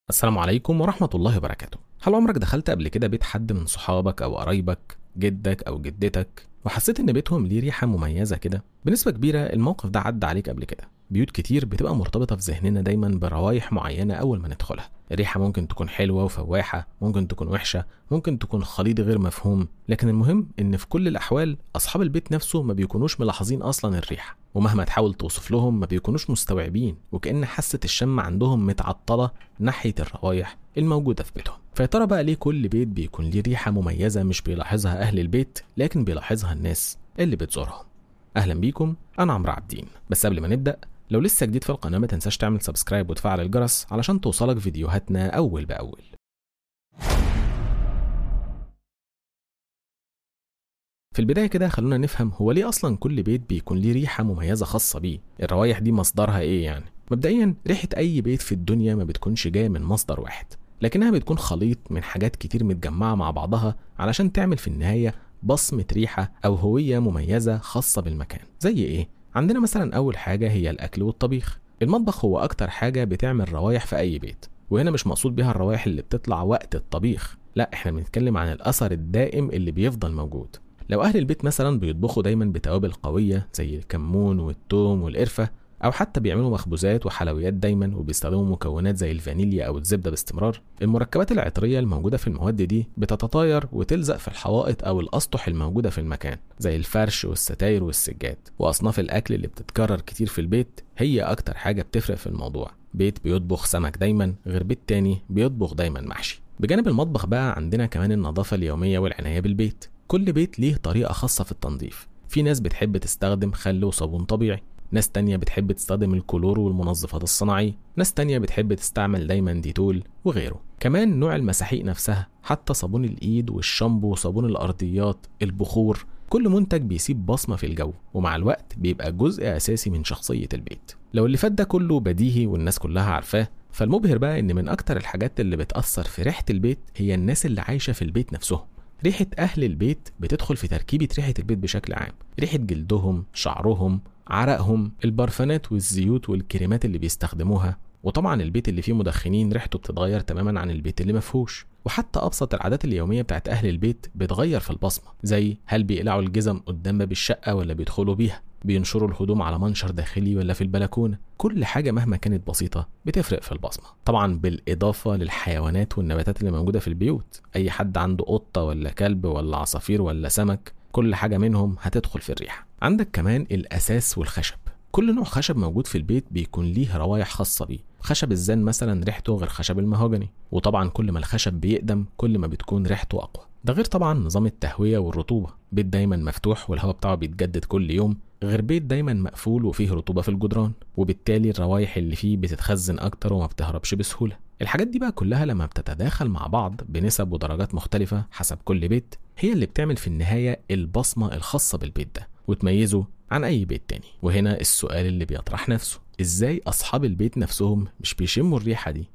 السلام عليكم ورحمة الله وبركاته هل عمرك دخلت قبل كده بيت حد من صحابك أو قرايبك جدك أو جدتك وحسيت إن بيتهم ليه ريحة مميزة كده بنسبة كبيرة الموقف ده عدى عليك قبل كده بيوت كتير بتبقى مرتبطة في ذهننا دايما بروايح معينة أول ما ندخلها الريحة ممكن تكون حلوة وفواحة ممكن تكون وحشة ممكن تكون خليط غير مفهوم لكن المهم إن في كل الأحوال أصحاب البيت نفسه ما بيكونوش ملاحظين أصلا الريحة ومهما تحاول توصف لهم ما بيكونوش مستوعبين وكأن حاسة الشم عندهم متعطلة ناحية الروايح الموجودة في بيتهم فيا ترى بقى ليه كل بيت بيكون ليه ريحة مميزة مش بيلاحظها أهل البيت لكن بيلاحظها الناس اللي بتزورهم أهلا بيكم أنا عمرو عابدين بس قبل ما نبدأ لو لسه جديد في القناة ما تنساش تعمل سبسكرايب وتفعل الجرس علشان توصلك فيديوهاتنا أول بأول في البداية كده خلونا نفهم هو ليه أصلا كل بيت بيكون ليه ريحة مميزة خاصة بيه الروايح دي مصدرها إيه يعني مبدئيا ريحة أي بيت في الدنيا ما بتكونش جاية من مصدر واحد لكنها بتكون خليط من حاجات كتير متجمعة مع بعضها علشان تعمل في النهاية بصمة ريحة أو هوية مميزة خاصة بالمكان زي إيه؟ عندنا مثلا أول حاجة هي الأكل والطبيخ المطبخ هو أكتر حاجة بتعمل روايح في أي بيت وهنا مش مقصود بيها الروايح اللي بتطلع وقت الطبيخ لا احنا بنتكلم عن الأثر الدائم اللي بيفضل موجود لو أهل البيت مثلا بيطبخوا دايما بتوابل قوية زي الكمون والثوم والقرفة أو حتى بيعملوا مخبوزات وحلويات دايما وبيستخدموا مكونات زي الفانيليا أو الزبدة باستمرار المركبات العطرية الموجودة في المواد دي بتتطاير وتلزق في الحوائط أو الأسطح الموجودة في المكان زي الفرش والستاير والسجاد وأصناف الأكل اللي بتتكرر كتير في البيت هي أكتر حاجة بتفرق في الموضوع بيت بيطبخ سمك دايما غير بيت تاني بيطبخ دايما محشي بجانب المطبخ بقى عندنا كمان النظافة اليومية والعناية بالبيت كل بيت ليه طريقة خاصة في التنظيف في ناس بتحب تستخدم خل وصابون طبيعي ناس تانية بتحب تستخدم الكلور والمنظفات الصناعية ناس تانية بتحب تستعمل دايما ديتول وغيره كمان نوع المساحيق نفسها حتى صابون الإيد والشامبو وصابون الأرضيات البخور كل منتج بيسيب بصمة في الجو ومع الوقت بيبقى جزء أساسي من شخصية البيت لو اللي فات ده كله بديهي والناس كلها عارفاه فالمبهر بقى إن من أكتر الحاجات اللي بتأثر في ريحة البيت هي الناس اللي عايشة في البيت نفسهم ريحة أهل البيت بتدخل في تركيبة ريحة البيت بشكل عام ريحة جلدهم شعرهم عرقهم البرفانات والزيوت والكريمات اللي بيستخدموها وطبعا البيت اللي فيه مدخنين ريحته بتتغير تماما عن البيت اللي مفهوش وحتى ابسط العادات اليوميه بتاعت اهل البيت بتغير في البصمه زي هل بيقلعوا الجزم قدام باب الشقه ولا بيدخلوا بيها بينشروا الهدوم على منشر داخلي ولا في البلكونه كل حاجه مهما كانت بسيطه بتفرق في البصمه طبعا بالاضافه للحيوانات والنباتات اللي موجوده في البيوت اي حد عنده قطه ولا كلب ولا عصافير ولا سمك كل حاجه منهم هتدخل في الريحه عندك كمان الاساس والخشب كل نوع خشب موجود في البيت بيكون ليه روايح خاصه بيه خشب الزان مثلا ريحته غير خشب المهوجني وطبعا كل ما الخشب بيقدم كل ما بتكون ريحته اقوى ده غير طبعا نظام التهويه والرطوبه بيت دايما مفتوح والهواء بتاعه بيتجدد كل يوم غير بيت دايما مقفول وفيه رطوبه في الجدران وبالتالي الروايح اللي فيه بتتخزن اكتر وما بتهربش بسهوله الحاجات دي بقى كلها لما بتتداخل مع بعض بنسب ودرجات مختلفه حسب كل بيت هي اللي بتعمل في النهايه البصمه الخاصه بالبيت ده وتميزه عن اي بيت تاني وهنا السؤال اللي بيطرح نفسه ازاي اصحاب البيت نفسهم مش بيشموا الريحه دي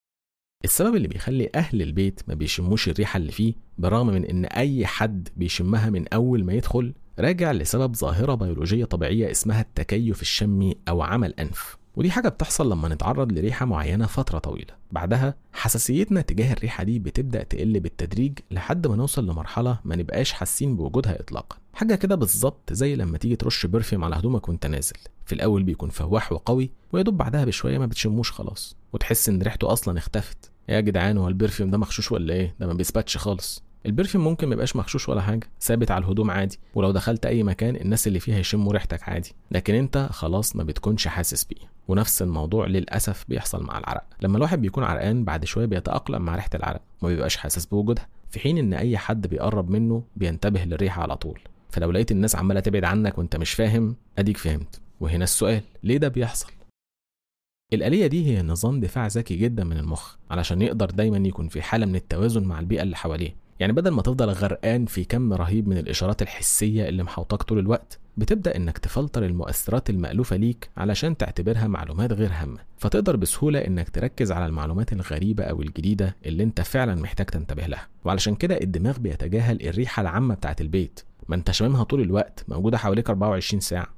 السبب اللي بيخلي اهل البيت ما بيشموش الريحه اللي فيه برغم من ان اي حد بيشمها من اول ما يدخل راجع لسبب ظاهره بيولوجيه طبيعيه اسمها التكيف الشمي او عمل انف ودي حاجة بتحصل لما نتعرض لريحة معينة فترة طويلة بعدها حساسيتنا تجاه الريحة دي بتبدأ تقل بالتدريج لحد ما نوصل لمرحلة ما نبقاش حاسين بوجودها إطلاقا حاجة كده بالظبط زي لما تيجي ترش برفيوم على هدومك وانت نازل في الأول بيكون فواح وقوي ويدوب بعدها بشوية ما بتشموش خلاص وتحس إن ريحته أصلا اختفت يا جدعان هو البرفيوم ده مغشوش ولا إيه ده ما بيثبتش خالص البرفيوم ممكن ميبقاش مغشوش ولا حاجه ثابت على الهدوم عادي ولو دخلت اي مكان الناس اللي فيها يشموا ريحتك عادي لكن انت خلاص ما بتكونش حاسس بيه ونفس الموضوع للاسف بيحصل مع العرق لما الواحد بيكون عرقان بعد شويه بيتاقلم مع ريحه العرق وما بيبقاش حاسس بوجودها في حين ان اي حد بيقرب منه بينتبه للريحه على طول فلو لقيت الناس عماله تبعد عنك وانت مش فاهم اديك فهمت وهنا السؤال ليه ده بيحصل الآلية دي هي نظام دفاع ذكي جدا من المخ علشان يقدر دايما يكون في حالة من التوازن مع البيئة اللي حواليه يعني بدل ما تفضل غرقان في كم رهيب من الإشارات الحسية اللي محوطاك طول الوقت بتبدأ إنك تفلتر المؤثرات المألوفة ليك علشان تعتبرها معلومات غير هامة فتقدر بسهولة إنك تركز على المعلومات الغريبة أو الجديدة اللي أنت فعلا محتاج تنتبه لها وعلشان كده الدماغ بيتجاهل الريحة العامة بتاعت البيت ما انت شاممها طول الوقت موجودة حواليك 24 ساعة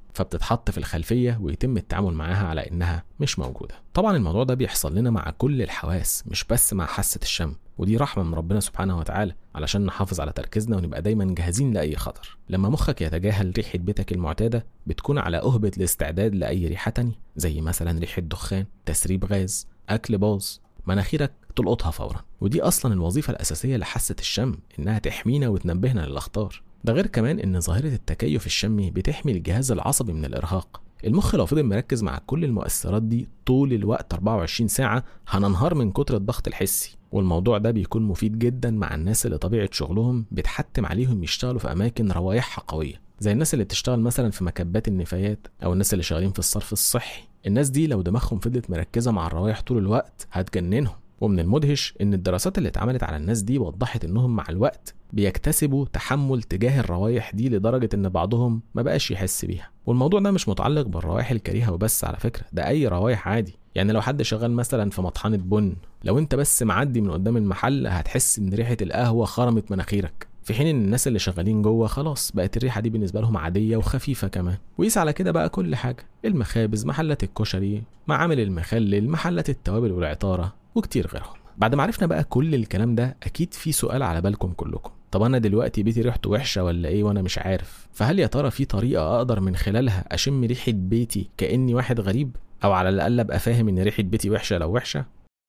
فبتتحط في الخلفية ويتم التعامل معاها على إنها مش موجودة طبعا الموضوع ده بيحصل لنا مع كل الحواس مش بس مع حاسة الشم ودي رحمة من ربنا سبحانه وتعالى علشان نحافظ على تركيزنا ونبقى دايما جاهزين لأي خطر لما مخك يتجاهل ريحة بيتك المعتادة بتكون على أهبة الاستعداد لأي ريحة تانية زي مثلا ريحة دخان تسريب غاز أكل باظ مناخيرك تلقطها فورا ودي أصلا الوظيفة الأساسية لحاسة الشم إنها تحمينا وتنبهنا للأخطار ده غير كمان إن ظاهرة التكيف الشمي بتحمي الجهاز العصبي من الإرهاق المخ لو فضل مركز مع كل المؤثرات دي طول الوقت 24 ساعة هننهار من كتر الضغط الحسي والموضوع ده بيكون مفيد جدا مع الناس اللي طبيعة شغلهم بتحتم عليهم يشتغلوا في أماكن روايحها قوية زي الناس اللي بتشتغل مثلا في مكبات النفايات أو الناس اللي شغالين في الصرف الصحي الناس دي لو دماغهم فضلت مركزة مع الروايح طول الوقت هتجننهم ومن المدهش ان الدراسات اللي اتعملت على الناس دي وضحت انهم مع الوقت بيكتسبوا تحمل تجاه الروائح دي لدرجة ان بعضهم ما بقاش يحس بيها والموضوع ده مش متعلق بالروائح الكريهة وبس على فكرة ده اي روائح عادي يعني لو حد شغال مثلا في مطحنة بن لو انت بس معدي من قدام المحل هتحس ان ريحة القهوة خرمت مناخيرك في حين ان الناس اللي شغالين جوه خلاص بقت الريحه دي بالنسبه لهم عاديه وخفيفه كمان وقيس على كده بقى كل حاجه المخابز محلات الكشري معامل المخلل محلات التوابل والعطاره وكتير غيرهم بعد ما عرفنا بقى كل الكلام ده اكيد في سؤال على بالكم كلكم طب انا دلوقتي بيتي ريحته وحشه ولا ايه وانا مش عارف فهل يا ترى في طريقه اقدر من خلالها اشم ريحه بيتي كاني واحد غريب او على الاقل ابقى فاهم ان ريحه بيتي وحشه لو وحشه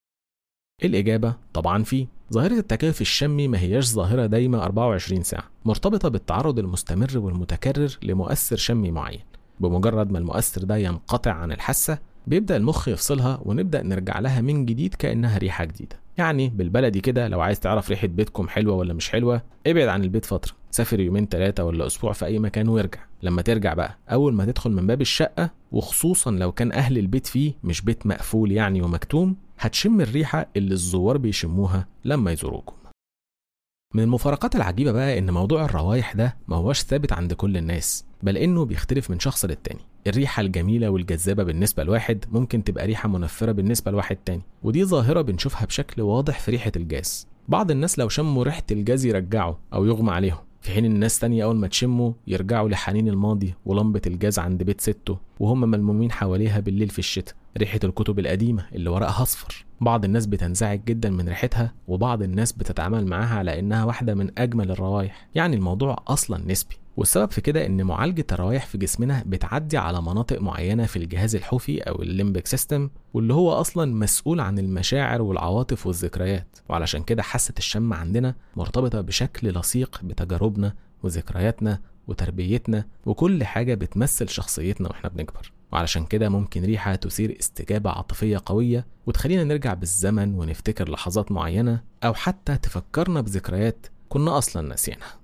الإجابة طبعا في ظاهرة التكيف الشمي ما هياش ظاهرة دايمة 24 ساعة مرتبطة بالتعرض المستمر والمتكرر لمؤثر شمي معين بمجرد ما المؤثر ده ينقطع عن الحاسة بيبدأ المخ يفصلها ونبدأ نرجع لها من جديد كأنها ريحة جديدة يعني بالبلدي كده لو عايز تعرف ريحة بيتكم حلوة ولا مش حلوة ابعد عن البيت فترة سافر يومين ثلاثة ولا أسبوع في أي مكان وارجع لما ترجع بقى أول ما تدخل من باب الشقة وخصوصا لو كان أهل البيت فيه مش بيت مقفول يعني ومكتوم هتشم الريحة اللي الزوار بيشموها لما يزوروكم من المفارقات العجيبة بقى إن موضوع الروايح ده ما هوش ثابت عند كل الناس بل إنه بيختلف من شخص للتاني الريحة الجميلة والجذابة بالنسبة لواحد ممكن تبقى ريحة منفرة بالنسبة لواحد تاني ودي ظاهرة بنشوفها بشكل واضح في ريحة الجاز بعض الناس لو شموا ريحة الجاز يرجعوا أو يغمى عليهم في حين الناس تانية أول ما تشموا يرجعوا لحنين الماضي ولمبة الجاز عند بيت سته وهم ملمومين حواليها بالليل في الشتاء ريحة الكتب القديمة اللي ورقها أصفر بعض الناس بتنزعج جدا من ريحتها وبعض الناس بتتعامل معاها على إنها واحدة من أجمل الروايح يعني الموضوع أصلا نسبي والسبب في كده ان معالجه الروائح في جسمنا بتعدي على مناطق معينه في الجهاز الحوفي او الليمبك سيستم واللي هو اصلا مسؤول عن المشاعر والعواطف والذكريات وعلشان كده حاسه الشم عندنا مرتبطه بشكل لصيق بتجاربنا وذكرياتنا وتربيتنا وكل حاجه بتمثل شخصيتنا واحنا بنكبر وعلشان كده ممكن ريحة تثير استجابة عاطفية قوية وتخلينا نرجع بالزمن ونفتكر لحظات معينة أو حتى تفكرنا بذكريات كنا أصلا ناسينها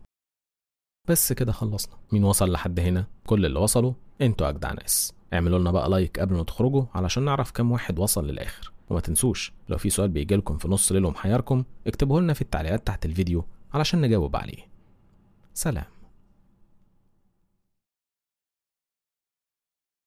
بس كده خلصنا مين وصل لحد هنا كل اللي وصلوا انتوا اجدع ناس اعملوا لنا بقى لايك قبل ما تخرجوا علشان نعرف كام واحد وصل للاخر وما تنسوش لو في سؤال بيجي لكم في نص ليل ومحيركم اكتبوه لنا في التعليقات تحت الفيديو علشان نجاوب عليه سلام